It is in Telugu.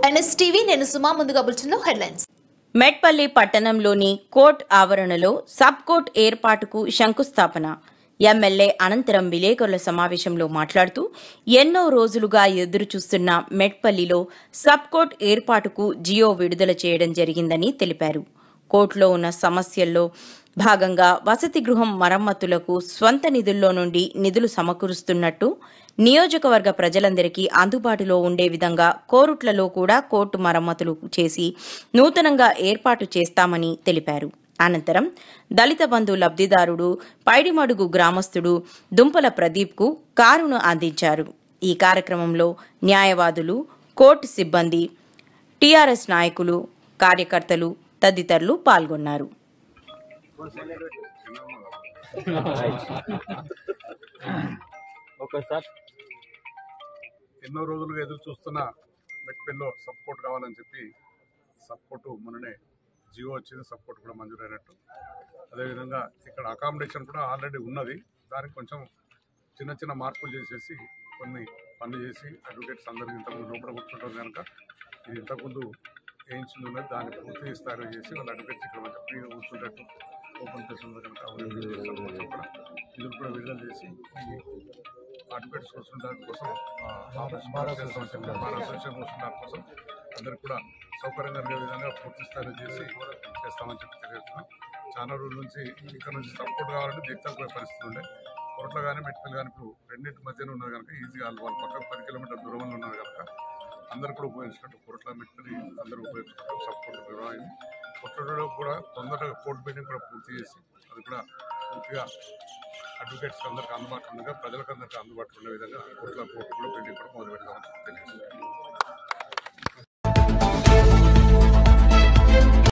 ఎన్ఎస్టీవీ నేను సుమా ముందుగా బులెటిన్లో హెడ్లైన్స్ మెట్పల్లి పట్టణంలోని కోర్ట్ ఆవరణలో సబ్ కోర్ట్ ఏర్పాటుకు శంకుస్థాపన ఎమ్మెల్యే అనంతరం విలేకరుల సమావేశంలో మాట్లాడుతూ ఎన్నో రోజులుగా ఎదురుచూస్తున్న మెట్పల్లిలో సబ్ కోర్ట్ ఏర్పాటుకు జియో విడుదల చేయడం జరిగిందని తెలిపారు కోర్టులో ఉన్న సమస్యల్లో భాగంగా వసతి గృహం మరమ్మతులకు స్వంత నిధుల్లో నుండి నిధులు సమకూరుస్తున్నట్టు నియోజకవర్గ ప్రజలందరికీ అందుబాటులో ఉండే విధంగా కోరుట్లలో కూడా కోర్టు మరమ్మతులు చేసి నూతనంగా ఏర్పాటు చేస్తామని తెలిపారు అనంతరం దళిత బంధు లబ్ధిదారుడు పైడిమడుగు గ్రామస్తుడు దుంపల ప్రదీప్కు కారును అందించారు ఈ కార్యక్రమంలో న్యాయవాదులు కోర్టు సిబ్బంది టీఆర్ఎస్ నాయకులు కార్యకర్తలు తదితరులు పాల్గొన్నారు ఒకసారి ఎన్నో రోజులుగా ఎదురు చూస్తున్న మెట్పెల్లో సపోర్ట్ కావాలని చెప్పి సపోర్టు మొన్ననే జియో వచ్చింది సపోర్ట్ కూడా మంజూరైనట్టు అదేవిధంగా ఇక్కడ అకామిడేషన్ కూడా ఆల్రెడీ ఉన్నది దానికి కొంచెం చిన్న చిన్న మార్పులు చేసేసి కొన్ని పనులు చేసి అడ్వకేట్స్ అందరికీ ఇంతకుముందు లోపల కూర్చుంటారు కనుక ఇది ఇంతకుముందు వేయించింది ఉన్నది దాన్ని పూర్తి స్థాయిలో చేసి వాళ్ళ అడ్వకేట్స్ ఇక్కడ మంచిగా ఫ్రీగా కూర్చుంటట్టు ఓపెన్ ప్లేస్ ఉంది కనుక అవన్నీ చేస్తాం కోసం కూడా నిధులు కూడా విడుదల చేసి ఈ అడ్వకేట్స్ కోసం దానికోసం బార్ అసోసియేషన్ బార్ అసోసియేషన్ కోసం దానికోసం అందరికి కూడా సౌకర్యంగా ఉండే విధంగా పూర్తి స్థాయిలో చేసి చేస్తామని చెప్పి తెలియజేస్తున్నాం చాలా రోజుల నుంచి ఇక్కడ నుంచి సపోర్ట్ కావాలంటే దిగుతాకు పరిస్థితి ఉండే కొరట్లో కానీ మెట్పల్లి కానీ ఇప్పుడు రెండింటి మధ్యన ఉన్నది కనుక ఈజీగా వాళ్ళు వాళ్ళ పక్కన పది కిలోమీటర్ దూరంలో ఉన్నారు కనుక అందరూ కూడా ఉపయోగించుకుంటూ కొరట్ల మెట్పల్లి అందరూ ఉపయోగించుకుంటూ సపోర్ట్ నిర్వహించి కొట్టడలో కూడా తొందరగా కోర్టు మీటింగ్ కూడా పూర్తి చేసి అది కూడా పూర్తిగా అడ్వకేట్స్ అందరికీ అందుబాటులో ఉండగా ప్రజలకు అందరికీ అందుబాటులో ఉండే విధంగా కోర్టుల కోర్టు కూడా బిల్డింగ్ కూడా మొదలు పెడతామని తెలియజేస్తున్నాను